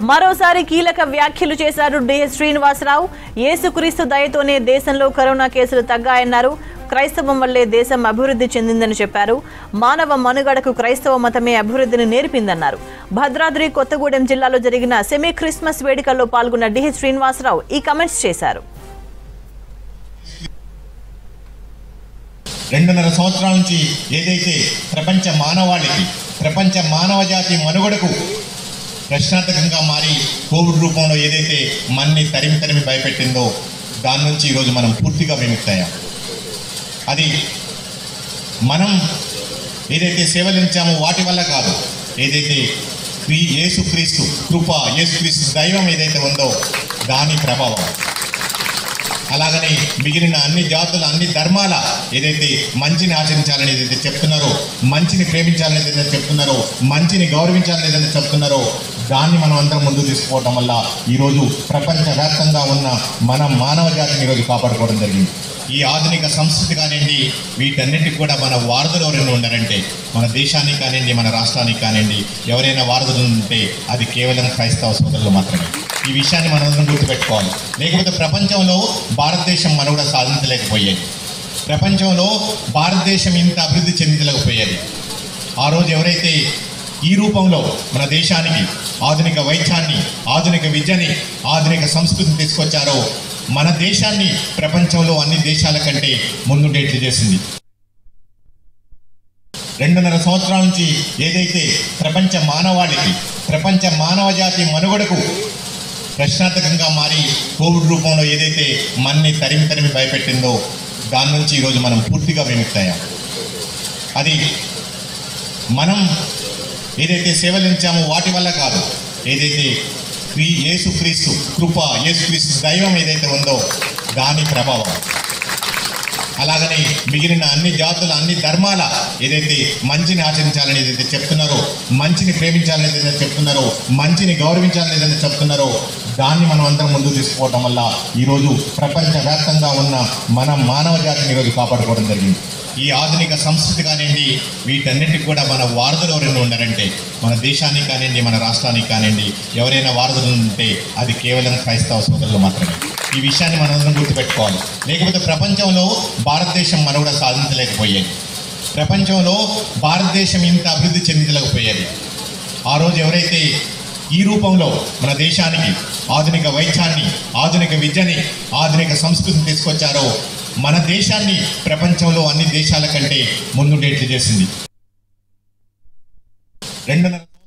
మరోసారి కీలక వ్యాఖ్యలు చేశారు డిఎస్ శ్రీనివాసరావు యేసుక్రీస్తు దయతోనే దేశంలో కరోనా కేసులు తగ్గాయన్నారు క్రైస్తవం వల్లే దేశం అభివృద్ధి చెందిందని చెప్పారు మానవ మనుగడకు క్రైస్తవ మతమే అభివృద్ధిని నేర్పిందన్నారు భద్రాద్రి కొత్తగూడెం జిల్లాలో జరిగిన సెమీ క్రిస్మస్ వేడుకల్లో పాల్గొన్న డిహెచ్ శ్రీనివాసరావు ఈ కమెంట్స్ చేశారు రెండున్నర సంవత్సరాల నుంచి ఏదైతే ప్రపంచ మానవాళికి ప్రపంచ మానవ జాతి మనుగడకు ప్రశ్నార్థకంగా మారి కోవిడ్ రూపంలో ఏదైతే మన్ని తరిమి తరిమి భయపెట్టిందో దాని నుంచి ఈరోజు మనం పూర్తిగా విముక్తయ్యాం అది మనం ఏదైతే సేవలించామో వాటి వల్ల కాదు ఏదైతే క్రీ యేసుక్రీస్తు కృప యేసుక్రీస్తు దైవం ఏదైతే ఉందో దాని ప్రభావం అలాగని మిగిలిన అన్ని జాతుల అన్ని ధర్మాల ఏదైతే మంచిని ఆచరించాలని ఏదైతే చెప్తున్నారో మంచిని ప్రేమించాలని ఏదైతే చెప్తున్నారో మంచిని గౌరవించాలని ఏదైతే చెప్తున్నారో దాన్ని మనం అందరం ముందుకు తీసుకుపోవడం వల్ల ఈరోజు ప్రపంచవ్యాప్తంగా ఉన్న మన మానవ జాతిని ఈరోజు కాపాడుకోవడం జరిగింది ఈ ఆధునిక సంస్కృతి కానివ్వండి వీటన్నిటికి కూడా మన వారధులు ఎవరైనా ఉన్నారంటే మన దేశానికి కానివ్వండి మన రాష్ట్రానికి కానివ్వండి ఎవరైనా వారధులు ఉంటే అది కేవలం క్రైస్తవ సోదరులు మాత్రమే ఈ విషయాన్ని మనం గుర్తుపెట్టుకోవాలి లేకపోతే ప్రపంచంలో భారతదేశం మనుగడ సాధించలేకపోయేది ప్రపంచంలో భారతదేశం ఇంత అభివృద్ధి చెందలేకపోయేది ఆ రోజు ఎవరైతే ఈ రూపంలో మన దేశానికి ఆధునిక వైద్యాన్ని ఆధునిక విద్యని ఆధునిక సంస్కృతిని తీసుకొచ్చారో మన దేశాన్ని ప్రపంచంలో అన్ని దేశాల కంటే ముందుండేట్లు చేసింది రెండున్నర సంవత్సరాల నుంచి ఏదైతే ప్రపంచ మానవాళికి ప్రపంచ మానవ జాతి మనుగడకు ప్రశ్నార్థకంగా మారి కోవిడ్ రూపంలో ఏదైతే మన్ని తరిమి తరిమి భయపెట్టిందో దాని నుంచి ఈరోజు మనం పూర్తిగా విముక్తయ్యాం అది మనం ఏదైతే సేవలించామో వాటి వల్ల కాదు ఏదైతే క్రీ యేసుక్రీస్తు కృప యేసుక్రీస్తు దైవం ఏదైతే ఉందో దాని ప్రభావం అలాగని మిగిలిన అన్ని జాతుల అన్ని ధర్మాల ఏదైతే మంచిని ఆచరించాలని ఏదైతే చెప్తున్నారో మంచిని ప్రేమించాలని ఏదైతే చెప్తున్నారో మంచిని గౌరవించాలని ఏదైతే చెప్తున్నారో దాన్ని మనం అందరం ముందుకు తీసుకుపోవడం వల్ల ఈరోజు ప్రపంచవ్యాప్తంగా ఉన్న మన మానవ జాతిని ఈరోజు కాపాడుకోవడం జరిగింది ఈ ఆధునిక సంస్కృతి కానివ్వండి వీటన్నిటికి కూడా మన వారధులు ఎవరైనా ఉన్నారంటే మన దేశానికి కానివ్వండి మన రాష్ట్రానికి కానివ్వండి ఎవరైనా వారధులు ఉంటే అది కేవలం క్రైస్తవ సోదరులు మాత్రమే ఈ విషయాన్ని మనం అందరం గుర్తుపెట్టుకోవాలి లేకపోతే ప్రపంచంలో భారతదేశం మనుగడ సాధించలేకపోయేది ప్రపంచంలో భారతదేశం ఇంత అభివృద్ధి చెందలేకపోయేది ఆ రోజు ఎవరైతే ఈ రూపంలో మన దేశానికి ఆధునిక వైద్యాన్ని ఆధునిక విద్యని ఆధునిక సంస్కృతిని తీసుకొచ్చారో మన దేశాన్ని ప్రపంచంలో అన్ని దేశాల కంటే ముందుండేట్లు చేసింది రెండున్నర